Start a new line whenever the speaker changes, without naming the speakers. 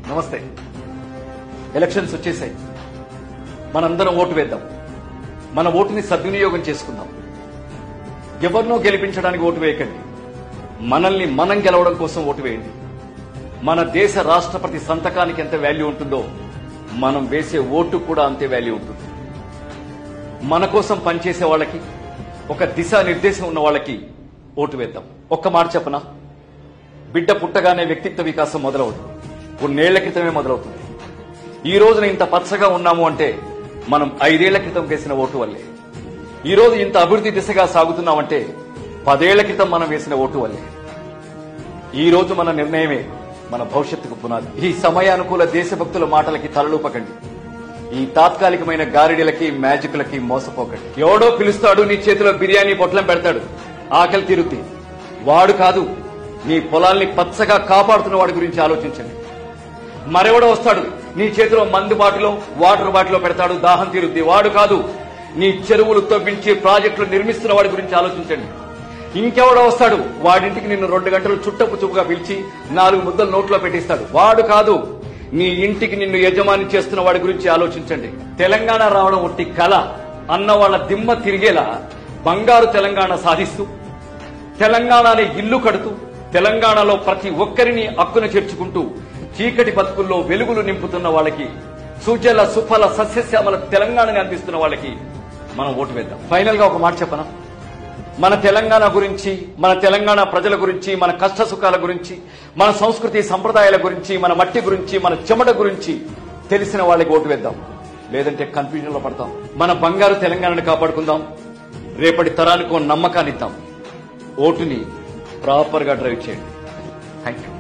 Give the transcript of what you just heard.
నమస్తే ఎలక్షన్స్ వచ్చేసాయి మనందరం ఓటు వేద్దాం మన ఓటుని సద్వినియోగం చేసుకుందాం ఎవరినో గెలిపించడానికి ఓటు వేయకండి మనల్ని మనం గెలవడం కోసం ఓటు వేయండి మన దేశ రాష్ట్రపతి సంతకానికి ఎంత వాల్యూ ఉంటుందో మనం వేసే ఓటు కూడా అంతే వాల్యూ ఉంటుంది మన కోసం పనిచేసే వాళ్ళకి ఒక దిశా నిర్దేశం ఉన్న వాళ్ళకి ఓటు వేద్దాం ఒక్క మాట చెప్పనా బిడ్డ పుట్టగానే వ్యక్తిత్వ వికాసం మొదలవుతుంది కొన్నేళ్ల క్రితమే మొదలవుతుంది ఈ రోజున ఇంత పచ్చగా ఉన్నాము అంటే మనం ఐదేళ్ల క్రితం వేసిన ఓటు వల్లే ఈ రోజు ఇంత అభివృద్ధి దిశగా సాగుతున్నామంటే పదేళ్ల క్రితం మనం వేసిన ఓటు వల్లే ఈ రోజు మన నిర్ణయమే మన భవిష్యత్తుకు పునాది ఈ సమయానుకూల దేశభక్తుల మాటలకి తలలూపకండి ఈ తాత్కాలికమైన గారిడీలకి మ్యాజిక్లకి మోసపోకండి ఎవడో పిలుస్తాడు నీ చేతిలో బిర్యానీ పొట్లం పెడతాడు ఆకలి తీరుద్ది వాడు కాదు నీ పొలాల్ని పచ్చగా కాపాడుతున్న వాడి గురించి ఆలోచించండి మరెవడో వస్తాడు నీ చేతిలో మందు బాటిలో వాటర్ బాటిలో పెడతాడు దాహం తీరుద్ది వాడు కాదు నీ చెరువులు తవ్వించి ప్రాజెక్టులు నిర్మిస్తున్న వాడి గురించి ఆలోచించండి ఇంకెవడో వస్తాడు వాడింటికి నిన్ను రెండు గంటలు చుట్టపు చూపుగా పిలిచి నాలుగు ముద్దలు నోట్లో పెట్టిస్తాడు వాడు కాదు నీ ఇంటికి నిన్ను యజమాని చేస్తున్న వాడి గురించి ఆలోచించండి తెలంగాణ రావడం ఒట్టి కళ అన్న వాళ్ళ దిమ్మ తిరిగేలా బంగారు తెలంగాణ సాధిస్తూ తెలంగాణని ఇల్లు కడుతూ తెలంగాణలో ప్రతి ఒక్కరిని అక్కున చేర్చుకుంటూ చీకటి బతుకుల్లో వెలుగులు నింపుతున్న వాళ్ళకి సుజల సుఫల సస్యశ్యామల తెలంగాణని అందిస్తున్న వాళ్ళకి మనం ఓటు వేద్దాం ఫైనల్ గా ఒక మాట చెప్పనా మన తెలంగాణ గురించి మన తెలంగాణ ప్రజల గురించి మన కష్ట సుఖాల గురించి మన సంస్కృతి సంప్రదాయాల గురించి మన మట్టి గురించి మన చెమట గురించి తెలిసిన వాళ్ళకి ఓటు వేద్దాం లేదంటే కన్ఫ్యూజన్ లో పడతాం మన బంగారు తెలంగాణని కాపాడుకుందాం రేపటి తరానికి ఓ నమ్మకాన్ని ఇద్దాం ఓటుని ప్రాపర్ గా డ్రైవ్ చేయండి థ్యాంక్ యూ